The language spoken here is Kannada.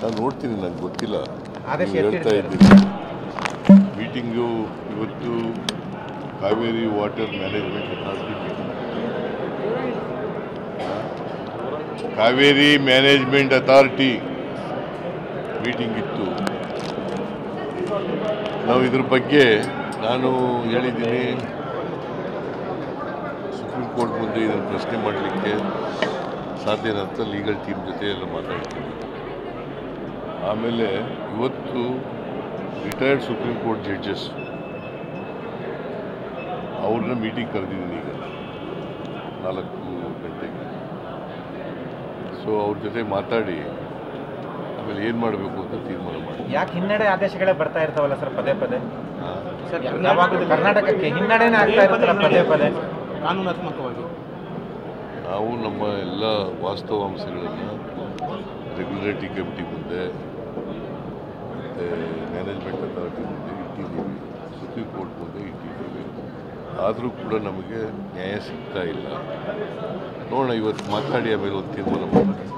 ನಾನು ನೋಡ್ತೀನಿ ನಂಗೆ ಗೊತ್ತಿಲ್ಲ ಆದೇಶ ನೀವು ಹೇಳ್ತಾ ಎತ್ತಿಡ್ತಾರೆ. ಇದ್ದೀನಿ ಮೀಟಿಂಗು ಇವತ್ತು Kaveri water management authority meeting Kaveri management authority meeting ಇತ್ತು ನಾವು ಇದ್ರ ಬಗ್ಗೆ ನಾನು ಹೇಳಿದ್ದೀನಿ ಸುಪ್ರೀಂ ಕೋರ್ಟ್ ಮುಂದೆ ಇದನ್ನು ಪ್ರಶ್ನೆ ಮಾಡಲಿಕ್ಕೆ ಸಾಧ್ಯನ ಅಂತ ಲೀಗಲ್ ಟೀಮ್ ಜೊತೆ ಎಲ್ಲ ಮಾತಾಡ್ತೀನಿ ಆಮೇಲೆ ಇವತ್ತು ರಿಟೈರ್ಡ್ ಸುಪ್ರೀಂ ಕೋರ್ಟ್ ಜಡ್ಜಸ್ ಅವ್ರನ್ನ ಮೀಟಿಂಗ್ ಕರೆದಿದ್ದೀನಿ ಈಗ ನಾಲ್ಕು ಗಂಟೆಗೆ ಸೊ ಅವ್ರ ಜೊತೆ ಮಾತಾಡಿ ಆಮೇಲೆ ಏನು ಮಾಡಬೇಕು ಅಂತ ತೀರ್ಮಾನ ಮಾಡಿ ಯಾಕೆ ಹಿನ್ನಡೆ ಆದೇಶಗಳೇ ಬರ್ತಾ ಇರ್ತಾವಲ್ಲ ಸರ್ ಪದೇ ಪದೇ ಸರ್ ಯಾವಾಗಲೂ ಕರ್ನಾಟಕಕ್ಕೆ ಹಿನ್ನಡೆನೇ ಆಗ್ತಾ ಇರುತ್ತಲ್ಲ ಪದೇ ಪದೇ ಕಾನೂನಾತ್ಮಕವಾಗಿ ನಾವು ನಮ್ಮ ಎಲ್ಲ ವಾಸ್ತವಾಂಶಗಳನ್ನು ರೆಗ್ಯುಲೇಟರಿ ಕಮಿಟಿ ಮುಂದೆ ಮತ್ತು ಮ್ಯಾನೇಜ್ಮೆಂಟ್ ಅಥಾರಿಟಿ ಮುಂದೆ ಇಟ್ಟಿದ್ದೀವಿ ಸುಪ್ರೀಂ ಕೋರ್ಟ್ ಮುಂದೆ ಇಟ್ಟಿದ್ದೀವಿ ಆದರೂ ಕೂಡ ನಮಗೆ ನ್ಯಾಯ ಸಿಗ್ತಾ ಇಲ್ಲ ನೋಡೋಣ ಇವತ್ತು ಮಾತಾಡಿ ಆಮೇಲೆ ಒಂದು ತೀರ್ಮಾನ ಮಾಡ್ತೀವಿ